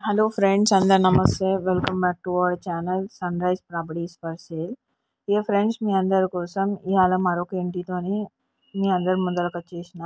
hello friends అందరు నమస్తే welcome back to our channel Sunrise Properties for sale ఇక friends మీ అందరి కోసం ఇవాళ మరొక ఇంటితోని మీ అందరి ముందరకు వచ్చేసిన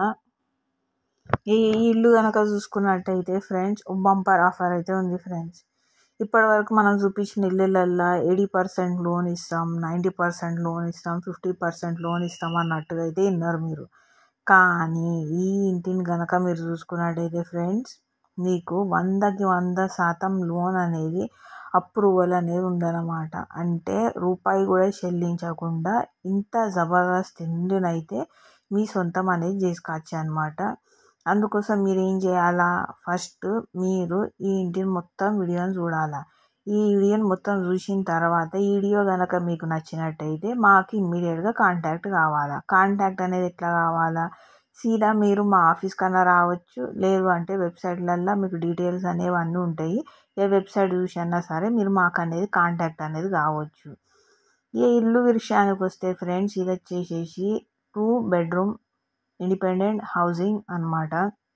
ఈ ఇల్లు కనుక చూసుకున్నట్టయితే ఫ్రెండ్స్ బంపర్ ఆఫర్ అయితే ఉంది ఫ్రెండ్స్ ఇప్పటి వరకు మనం చూపించిన ఇల్లులల్లో ఎయిటీ పర్సెంట్ లోన్ ఇస్తాం నైంటీ పర్సెంట్ లోన్ ఇస్తాం ఫిఫ్టీ పర్సెంట్ లోన్ ఇస్తాం అన్నట్టుగా అయితే విన్నారు మీరు కానీ ఈ ఇంటిని కనుక మీరు చూసుకున్నట్టయితే ఫ్రెండ్స్ మీకు వందకి వంద శాతం లోన్ అనేది అప్రూవల్ అనేది ఉందన్నమాట అంటే రూపాయి కూడా చెల్లించకుండా ఇంత జబర్దస్త్ ఇంటినైతే మీ సొంతం అనేది చేసుకోవచ్చు అనమాట అందుకోసం మీరు ఏం చేయాలా ఫస్ట్ మీరు ఈ ఇంటిని మొత్తం వీడియోని చూడాలా ఈ వీడియోని మొత్తం చూసిన తర్వాత ఈ వీడియో కనుక మీకు నచ్చినట్టయితే మాకు ఇమ్మీడియట్గా కాంటాక్ట్ కావాలా కాంటాక్ట్ అనేది ఎట్లా కావాలా సీదా మీరు మా ఆఫీస్ కన్నా రావచ్చు లేదు అంటే వెబ్సైట్లల్లో మీకు డీటెయిల్స్ అనేవి అన్నీ ఉంటాయి ఏ వెబ్సైట్ చూసి అన్నా సరే మీరు మాకు అనేది కాంటాక్ట్ అనేది కావచ్చు ఈ ఇల్లు విషయానికి వస్తే ఫ్రెండ్స్ ఇది వచ్చేసేసి టూ బెడ్రూమ్ ఇండిపెండెంట్ హౌసింగ్ అనమాట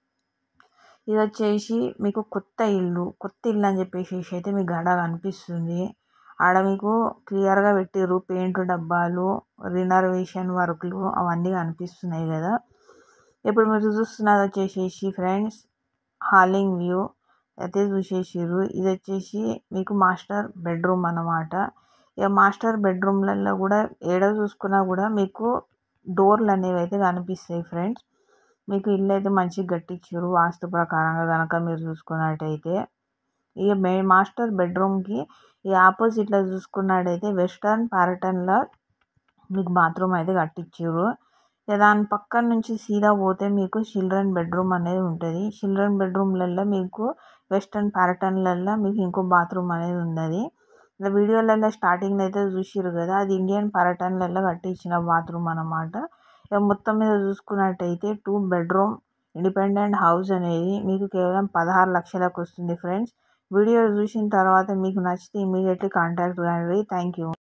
ఇది వచ్చేసి మీకు కొత్త ఇల్లు కొత్త ఇల్లు అని చెప్పేసి అయితే మీకు గడ కనిపిస్తుంది ఆడ మీకు క్లియర్గా పెట్టిర్రు పెయింట్ డబ్బాలు రినర్వేషన్ వర్క్లు అవన్నీ కనిపిస్తున్నాయి కదా ఇప్పుడు మీరు చూస్తున్నది వచ్చేసేసి ఫ్రెండ్స్ హాలింగ్ వ్యూ అయితే చూసేసిర్రు ఇది వచ్చేసి మీకు మాస్టర్ బెడ్రూమ్ అన్నమాట ఇక మాస్టర్ బెడ్రూమ్లలో కూడా ఏడ చూసుకున్నా కూడా మీకు డోర్లు అనేవి అయితే కనిపిస్తాయి ఫ్రెండ్స్ మీకు ఇల్లు అయితే మంచిగా కట్టించారు వాస్తు ప్రకారంగా కనుక మీరు చూసుకున్నట్టయితే ఇక మే మాస్టర్ బెడ్రూమ్కి ఈ ఆపోజిట్లో చూసుకున్నట్టయితే వెస్టర్న్ ప్యారటన్లో మీకు బాత్రూమ్ అయితే కట్టించారు ఇక దాని పక్కన నుంచి సీదా పోతే మీకు చిల్డ్రన్ బెడ్రూమ్ అనేది ఉంటుంది చిల్డ్రన్ బెడ్రూమ్లలో మీకు వెస్టర్న్ ప్యారటన్లలో మీకు ఇంకో బాత్రూమ్ అనేది ఉన్నది ఇలా వీడియోలలో స్టార్టింగ్లో అయితే చూసిర్రు కదా అది ఇండియన్ ప్యారటన్లలో కట్టించిన బాత్రూమ్ అనమాట ఇక మొత్తం మీద చూసుకున్నట్టయితే టూ బెడ్రూమ్ ఇండిపెండెంట్ హౌస్ అనేది మీకు కేవలం పదహారు లక్షలకు వస్తుంది ఫ్రెండ్స్ వీడియో చూసిన తర్వాత మీకు నచ్చితే ఇమీడియట్లీ కాంటాక్ట్ కండి థ్యాంక్ యూ